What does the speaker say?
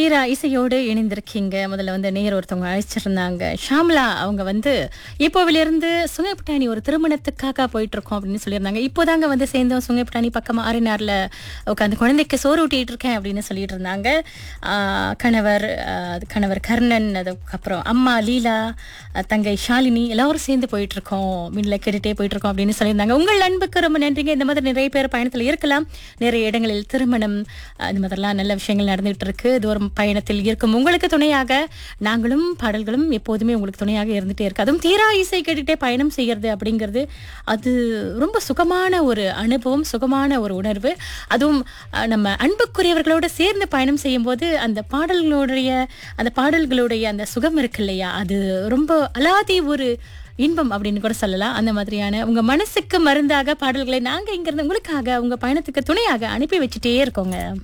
தீரா இசையோடு இணைந்திருக்கீங்க முதல்ல வந்து நேர் ஒருத்தவங்க அழைச்சிருந்தாங்க ஷாம்லா அவங்க வந்து இப்போவிலிருந்து சுங்கைப்பட்டாணி ஒரு திருமணத்துக்காக போயிட்டு இருக்கோம் அப்படின்னு சொல்லியிருந்தாங்க இப்போதாங்க வந்து சேர்ந்தோம் சுங்கைப்பட்டாணி பக்கமா ஆறினார்ல உட்காந்து குழந்தைக்கு சோறு ஊட்டிட்டு இருக்கேன் அப்படின்னு சொல்லிட்டு இருந்தாங்க ஆஹ் கணவர் ஆஹ் கணவர் கர்ணன் அதுக்கப்புறம் அம்மா லீலா ஆஹ் தங்கை ஷாலினி எல்லாரும் சேர்ந்து போயிட்டு இருக்கோம் மின்ல கேட்டுட்டே போயிட்டு இருக்கோம் அப்படின்னு சொல்லியிருந்தாங்க உங்கள் அன்புக்கு ரொம்ப நன்றிங்க இந்த மாதிரி நிறைய பேர் பயணத்தில் இருக்கலாம் நிறைய இடங்களில் திருமணம் ஆஹ் இந்த மாதிரிலாம் நல்ல விஷயங்கள் நடந்துகிட்டு இருக்கு தூரம் பயணத்தில் இருக்கும் உங்களுக்கு துணையாக நாங்களும் பாடல்களும் எப்போதுமே உங்களுக்கு துணையாக இருந்துட்டே இருக்கு அதுவும் தீரா இசை கேட்டுட்டே பயணம் செய்யறது அப்படிங்கிறது அது ரொம்ப சுகமான ஒரு அனுபவம் சுகமான ஒரு உணர்வு அதுவும் ஆஹ் நம்ம அன்புக்குரியவர்களோட சேர்ந்து பயணம் செய்யும்போது அந்த பாடல்களுடைய அந்த பாடல்களுடைய அந்த சுகம் இருக்கு இல்லையா அது ரொம்ப அலாதி ஒரு இன்பம் அப்படின்னு கூட சொல்லலாம் அந்த மாதிரியான உங்க மனசுக்கு மருந்தாக பாடல்களை நாங்க இங்க இருந்து உங்களுக்காக உங்க பயணத்துக்கு துணையாக அனுப்பி வச்சுட்டே இருக்கோங்க